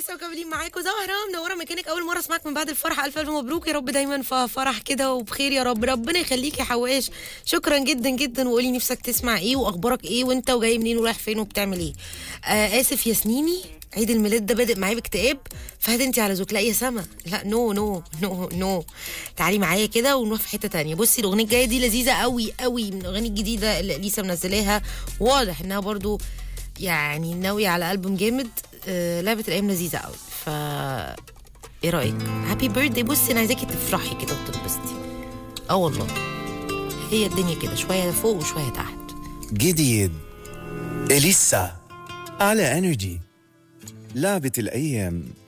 لسه مكملين معاكم زهرة منورة مكانك أول مرة أسمعك من بعد الفرح ألف ألف مبروك يا رب دايما في فرح كده وبخير يا رب ربنا يخليك يا حواش شكرا جدا جدا وقولي نفسك تسمع إيه وأخبارك إيه وأنت وجاي منين ورايح فين وبتعمل إيه آه آسف يا سنيني عيد الميلاد ده بادئ معايا باكتئاب فهات انت على ذوق لا يا سما لا نو نو نو نو تعالي معايا كده ونروح في حته تانية بصي الاغنيه الجايه دي لذيذه قوي قوي من الاغاني الجديده اللي لسه منزلاها واضح انها برضو يعني ناوية على ألبوم جامد آه لعبة الأيام لذيذة قوي ف ايه رأيك؟ هابي بيرثدي بصي أنا عايزاكي تفرحي كده وتنبسطي اه والله هي الدنيا كده شوية فوق وشوية تحت جديد إليسا على انرجي لعبة الأيام